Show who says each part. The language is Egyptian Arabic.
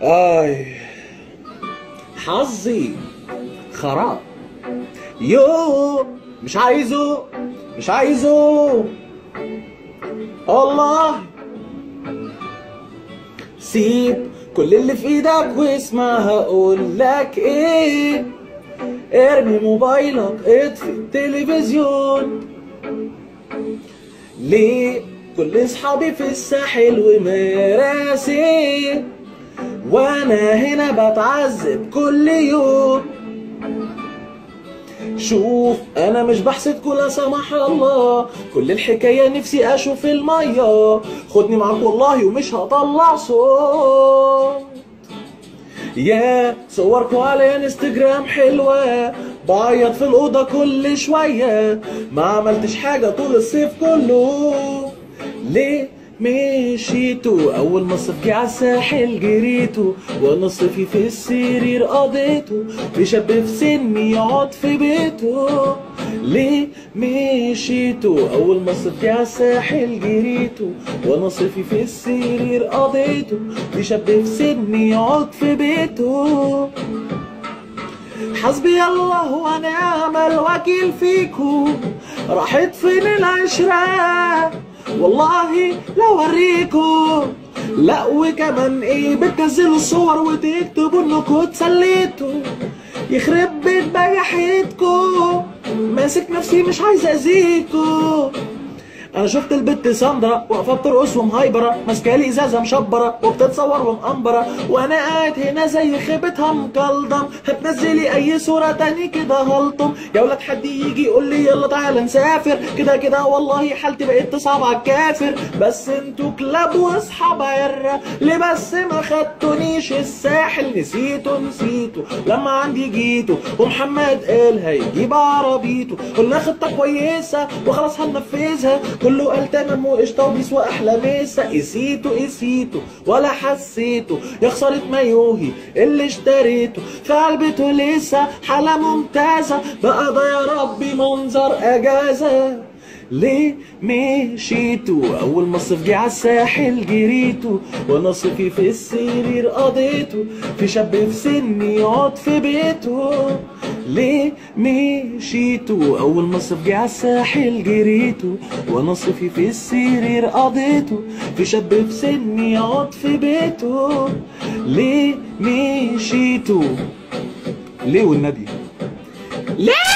Speaker 1: آي حظي خراب يو مش عايزه مش عايزه الله سيب كل اللي في ايدك واسمع هقول لك ايه ارمي موبايلك اطفي التلفزيون ليه كل اصحابي في الساحل ومراسي وانا هنا بتعذب كل يوم شوف انا مش بحسدكوا لا سمح الله كل الحكايه نفسي اشوف الميه خدني معاك والله ومش هطلع صوت يا صوركوا على انستجرام حلوة بعيط في الأوضة كل شوية ما عملتش حاجة طول الصيف كله ليه مشيتوا أول ما الصيف جه عالساحل جريتوا وأنا صيفي في السرير قضيته في شاب في سني يقعد في بيته ليه مشيتوا أول ما الصيف جه عالساحل جريتوا وأنا صيفي في السرير قضيته في شاب في سني يقعد في بيته حسبي الله ونعم الوكيل فيكو راحت فين العشرة والله لو اوريكو لا وكمان ايه بتنزلوا الصور وتكتبوا انكوا اتسليتوا يخرب بيت بجحتكو ماسك نفسي مش عايز اذيكو انا شفت البت ساندرا واقفه بترقص ومهايبره ماسكالي ازازه مشبره وبتتصور ومقنبره وانا قاعد هنا زي خيبتها مكلضم هتنزلي اي صوره تاني كده هلطم يا ولاد حد يجي يقول لي يلا تعالى نسافر كده كده والله حالتي بقت تصعب على الكافر بس انتوا كلاب واصحاب عره ليه بس ما خدتونيش الساحل نسيتوا نسيتوا لما عندي جيتوا ومحمد قال هيجيب عربيته قلنا خطه كويسه وخلاص هننفذها كله قال تمام وقشطه وبيسوى احلى ميسه قسيته قسيته ولا حسيته يا خساره مايوهي اللي اشتريته في علبته لسه حاله ممتازه بقى ده يا ربي منظر اجازه ليه مشيتوا اول ما الصيف جه عالساحل جريتوا وانا صيفي في السرير قضيته في شاب في سني يقعد في بيته ليه مشيتوا اول ما الصيف جه عالساحل جريتوا وانا صيفي في السرير قضيته في شاب في سني يقعد في بيته ليه مشيتوا ليه والنبي ليه